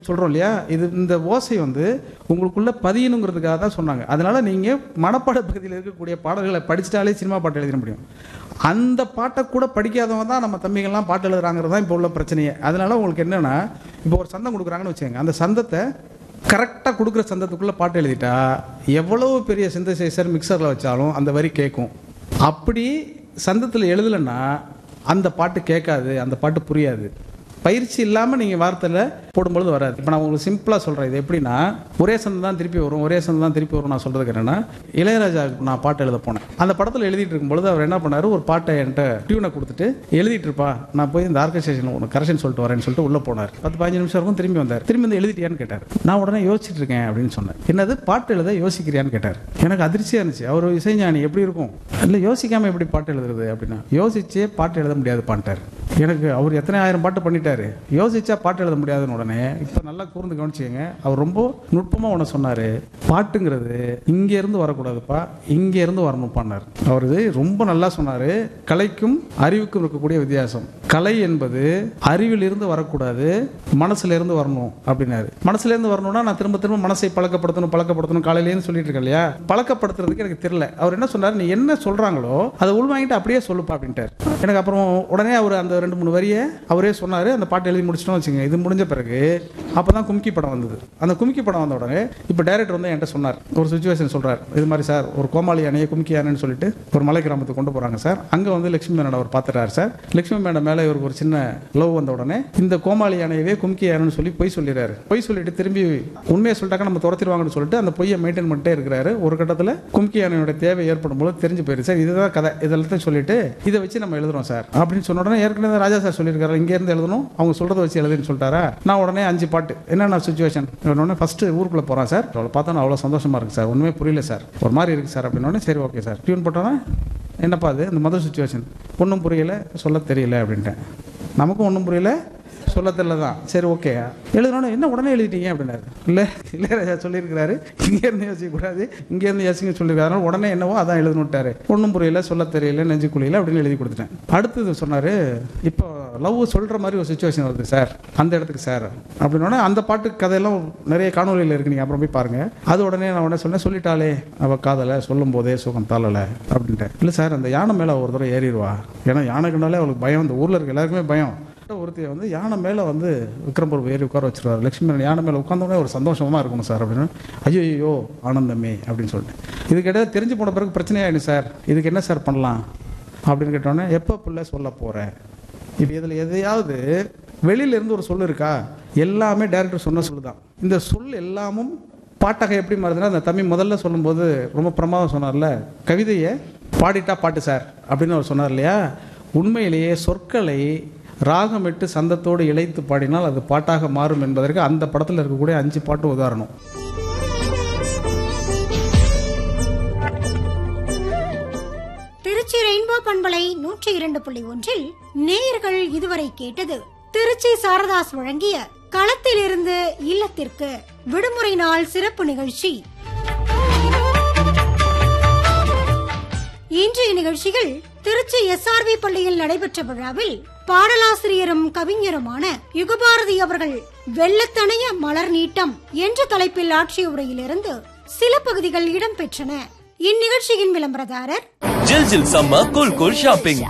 சொல்றோம் இல்லையா இது இந்த ஓசை வந்து உங்களுக்குள்ள பதியணுங்கிறதுக்காக தான் சொன்னாங்க அதனால நீங்க மனப்பாட பகுதியில் இருக்கக்கூடிய பாடல்களை படிச்சிட்டாலே சினிமா பாட்டு எழுதிட முடியும் அந்த பாட்டை கூட படிக்காதவங்க தான் நம்ம தம்பிகள்லாம் பாட்டு எழுதுறாங்கிறது தான் இப்போ உள்ள பிரச்சனையே அதனால உங்களுக்கு என்னன்னா இப்போ ஒரு சந்தம் கொடுக்குறாங்கன்னு வச்சுக்கோங்க அந்த சந்தத்தை கரெக்டாக கொடுக்குற சந்தத்துக்குள்ளே பாட்டு எழுதிட்டா எவ்வளவு பெரிய சிந்தசைசர் மிக்சரில் வச்சாலும் அந்த வரி கேட்கும் அப்படி சந்தத்தில் எழுதலைன்னா அந்த பாட்டு கேட்காது அந்த பாட்டு புரியாது பயிற்சி இல்லாமல் நீங்கள் வார்த்தையில் போடும்பொழுது வராது இப்போ நான் உங்களுக்கு சிம்பிளாக சொல்கிறேன் இது எப்படின்னா ஒரே சந்தம் தான் திருப்பி வரும் ஒரே சந்தம் தான் திருப்பி வரும் நான் சொல்கிறதுக்கு என்னன்னா இளையராஜா நான் பாட்டு எழுத போனேன் அந்த படத்தில் எழுதிட்டு இருக்கும்பொழுது அவர் என்ன பண்ணாரு ஒரு பாட்டை என்கிட்ட டியூனை கொடுத்துட்டு எழுதிட்டு இருப்பா நான் போய் இந்த ஆர்கஸ்ட்ரேஷன் ஒன்று கரெக்ஷன் சொல்லிட்டு வரேன்னு சொல்லிட்டு உள்ளே போனார் பத்து பதினஞ்சு நிமிஷம் இருக்கும் திரும்பி வந்தார் திரும்பி வந்து எழுதிட்டியான்னு கேட்டார் நான் உடனே யோசிச்சுட்டு இருக்கேன் அப்படின்னு சொன்னேன் என்னது பாட்டு எழுத யோசிக்கிறியான்னு கேட்டார் எனக்கு அதிர்ச்சியாக இருந்துச்சு அவர் இசைஞானி எப்படி இருக்கும் இல்லை யோசிக்காம எப்படி பாட்டு எழுதுறது அப்படின்னா யோசிச்சே பாட்டு எழுத முடியாது பாண்டார் எனக்கு அவர் எத்தனை ஆயிரம் பாட்டு பண்ணிட்டாரு யோசிச்சா பாட்டு எழுத முடியாதுன்னு உடனே இப்போ நல்லா கூர்ந்து கவனிச்சுக்கங்க அவர் ரொம்ப நுட்பமாக ஒன்று சொன்னார் பாட்டுங்கிறது இங்கே இருந்து வரக்கூடாதுப்பா இங்கே இருந்து வரணும்ப்பான்னார் அவர் இது ரொம்ப நல்லா சொன்னார் கலைக்கும் அறிவுக்கும் இருக்கக்கூடிய வித்தியாசம் கலை என்பது அறிவில் இருந்து வரக்கூடாது மனசுல இருந்து வரணும் அப்படின்னாரு மனசுல இருந்து வரணும்னா நான் திரும்ப திரும்ப மனசை பழக்கப்படுத்தணும் பழக்கப்படுத்தணும் காலையிலேருந்து சொல்லிட்டு இருக்கேன் இல்லையா பழக்கப்படுத்துறதுக்கு எனக்கு தெரியல அவர் என்ன சொன்னார் நீ என்ன சொல்றாங்களோ அதை உள்வாங்கிட்டு அப்படியே சொல்லுப்பா அப்படின்ட்டார் எனக்கு அப்புறம் உடனே அவர் அந்த ரெண்டு மூணு வரியை அவரே சொன்னார் அந்த பாட்டு எழுதி முடிச்சிட்டோம் வச்சுங்க இது முடிஞ்ச பிறகு அப்போ தான் கும்கி படம் வந்தது அந்த கும்கி படம் வந்த உடனே இப்போ டைரக்டர் வந்து என்கிட்ட சொன்னார் ஒரு சுச்சுவேஷன் சொல்றார் இது மாதிரி சார் ஒரு கோமாளி அணையை கும்கி யானைன்னு சொல்லிட்டு ஒரு மலை கிராமத்துக்கு கொண்டு போறாங்க சார் அங்கே வந்து லட்சுமி மேடம் அவர் பார்த்துறாரு சார் லட்சுமி மேடம் மேலே இவருக்கு ஒரு சின்ன லவ் வந்த உடனே இந்த கோமாளி யானையவே கும்கி யானைன்னு சொல்லி பொய் சொல்லிடுறாரு பொய் சொல்லிட்டு திரும்பி உண்மையை சொல்லிட்டாக்க நம்ம துரத்திடுவாங்கன்னு சொல்லிட்டு அந்த பொய்யை மெயின்டைன் பண்ணிட்டே இருக்கிறாரு ஒரு கட்டத்தில் கும்கி யானையோட தேவை ஏற்படும் போது தெரிஞ்சு போயிடுது சார் இதுதான் கதை இதெல்லாத்தையும் சொல்லிட்டு இதை வச்சு நம்ம எழுதுறோம் சார் அப்படின்னு சொன்ன உடனே ஏற்கனவே ராஜா சார் சொல்லியிருக்காரு இங்க இருந்து எழுதணும் அவங்க சொல்றதை வச்சு எழுதுன்னு சொல்லிட்டாரா நான் உடனே அஞ்சு பாட்டு என்னென்ன சுச்சுவேஷன் உடனே ஃபர்ஸ்ட் ஊருக்குள்ள போறேன் சார் அவளை பார்த்தா அவ்வளோ சந்தோஷமா இருக்கு சார் ஒண்ணுமே புரியல சார் ஒரு மாதிரி இருக்கு சார் அப்படின்னு சரி ஓகே சார் டியூன் போட்டோன்னா என்னப்பா அது இந்த மதர் சுச்சுவேஷன் ஒன்றும் புரியல சொல்ல தெரியல அப்படின்ட்டேன் நமக்கும் ஒன்றும் புரியல சொல்ல தெரியல தான் சரி ஓகே எழுதணும் என்ன உடனே எழுதிட்டீங்க அப்படின்னாரு இல்லை இளையராஜா சொல்லியிருக்கிறாரு இங்கேருந்து யோசிக்கக்கூடாது இங்கேருந்து யோசிக்க சொல்லியிருக்காரு அதனால உடனே என்னவோ அதான் எழுதணுட்டாரு ஒன்றும் புரியல சொல்ல தெரியல நெஞ்சு குழியில அப்படின்னு எழுதி கொடுத்துட்டேன் அடுத்தது சொன்னார் இப்போ லவ் சொல்கிற மாதிரி ஒரு சுச்சுவேஷன் வருது சார் அந்த இடத்துக்கு சார் அப்படின்னோடனே அந்த பாட்டு கதையெல்லாம் நிறைய காணொலியில் இருக்கு நீங்கள் அப்புறம் போய் பாருங்க அது உடனே நான் உடனே சொன்னேன் சொல்லிட்டாலே அவள் காதலை சொல்லும் போதே சுகம் தாளலை அப்படின்ட்டேன் இல்லை சார் அந்த யானை மேலே ஒரு தடவை ஏறிடுவா ஏன்னா யானைக்குனாலே அவளுக்கு பயம் இந்த ஊரில் இருக்க எல்லாருக்குமே பயம் ஒருத்தைய வந்து யானை மேலே வந்து விக்ரம் பிரபு ஏறி உட்கார வச்சிருவாரு லட்சுமி மேலே யானை மேலே உட்காந்தோடனே ஒரு சந்தோஷமா இருக்கணும் சார் அப்படின்னு ஐயோ ஐயோ ஆனந்தமே அப்படின்னு சொல்லிட்டு இதுக்கு இடையில தெரிஞ்சு போன பிறகு பிரச்சனையாயிடும் சார் இதுக்கு என்ன சார் பண்ணலாம் அப்படின்னு கேட்டோன்னே எப்போ பிள்ளை சொல்ல போகிறேன் இப்போ இதில் எதையாவது வெளியில இருந்து ஒரு சொல் இருக்கா எல்லாமே டேரக்டர் சொன்ன சொல்லு தான் இந்த சொல் எல்லாமும் பாட்டாக எப்படி மாறுதுன்னா அந்த தம்பி முதல்ல சொல்லும்போது ரொம்ப பிரமாதம் சொன்னார்ல கவிதையை பாடிட்டா பாட்டு சார் அப்படின்னு அவர் சொன்னார் இல்லையா உண்மையிலேயே சொற்களை ராகமிட்டு சந்தத்தோடு இழைத்து பாடினால் அது பாட்டாக மாறும் என்பதற்கு அந்த படத்தில் இருக்கக்கூடிய அஞ்சு பாட்டு உதாரணம் திருச்சி ரெயின்போ பண்பலை நூற்றி இரண்டு புள்ளி ஒன்றில் நேயர்கள் இதுவரை கேட்டது திருச்சி சாரதாஸ் வழங்கிய களத்திலிருந்து இல்லத்திற்கு விடுமுறை நாள் சிறப்பு நிகழ்ச்சி இன்றைய நிகழ்ச்சிகள் திருச்சி எஸ்ஆர்வி பள்ளியில் நடைபெற்ற விழாவில் பாடலாசிரியரும் கவிஞருமான யுகபாரதி அவர்கள் வெள்ளத்தணைய மலர் நீட்டம் என்ற தலைப்பில் ஆற்றிய உரையிலிருந்து சில பகுதிகள் இடம்பெற்றன இந்நிகழ்ச்சியின் விளம்பரதாரர் ஜில் ஜில் சம்ம cool cool shopping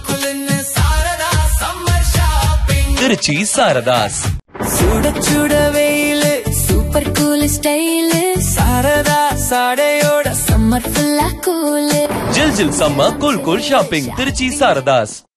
Trichy Saradhas சுட சுட வெயிலு சூப்பர் கூல் ஸ்டைலு சாரதா சாடையோட சம்மர் ஃபுல்லா கூலு ஜில் ஜில் சம்ம cool cool shopping Trichy Saradhas